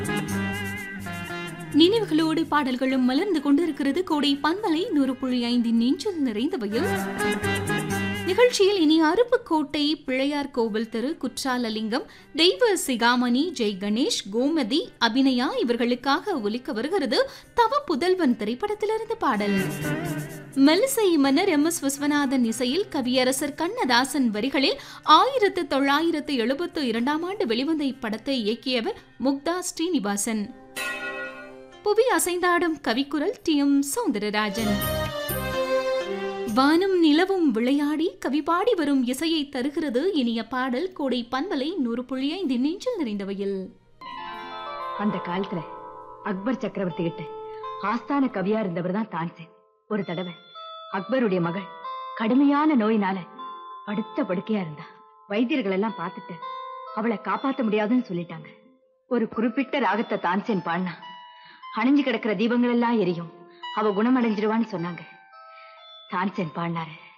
நினைவுகளோடு பாடல்களும் மலர்ந்து கொண்டிருக்கிறது கோடை பண்பலை நூறு புள்ளி ஐந்தின் நெஞ்சில் நிறைந்தவையில் நிகழ்ச்சியில் இனி அருப்புக்கோட்டை பிள்ளையார் கோவில் தெரு குற்றாலலிங்கம் தெய்வ சிகாமணி ஜெய் கணேஷ் கோமதி அபிநயா இவர்களுக்காக ஒலிக்க வருகிறது தவ புதல்வன் திரைப்படத்திலிருந்து பாடல் மெல்லிசை மன்னர் எம் எஸ் விஸ்வநாதன் இசையில் கவியரசர் கண்ணதாசன் வரிகளில் ஆயிரத்து தொள்ளாயிரத்து எழுபத்து இரண்டாம் ஆண்டு வெளிவந்த இப்படத்தை இயக்கியவர் முக்தா ஸ்ரீனிவாசன் புவி அசைந்தாடும் கவிக்குரல் டி எம் சௌந்தரராஜன் வானும் நிலவும் விளையாடி கவி பாடி வரும் இசையை தருகிறது இனிய பாடல் கோடை பண்பலை நூறு புள்ளி ஐந்து நெஞ்சில் நிறைந்தவையில் அந்த காலத்துல அக்பர் சக்கரவர்த்தி கிட்ட ஆஸ்தான கவியா இருந்தவர் தான் தான்சேன் ஒரு தடவை அக்பருடைய மகள் கடுமையான நோயினால படுத்த படுக்கையா இருந்தா வைத்தியர்கள் எல்லாம் பார்த்துட்டு அவளை காப்பாத்த முடியாதுன்னு சொல்லிட்டாங்க ஒரு குறிப்பிட்ட ராகத்தை தான்சேன் பாடினா அணிஞ்சு கிடக்கிற தீபங்கள் எல்லாம் எரியும் அவ குணமடைஞ்சிடுவான்னு சொன்னாங்க தான்சேன் பாடினாரு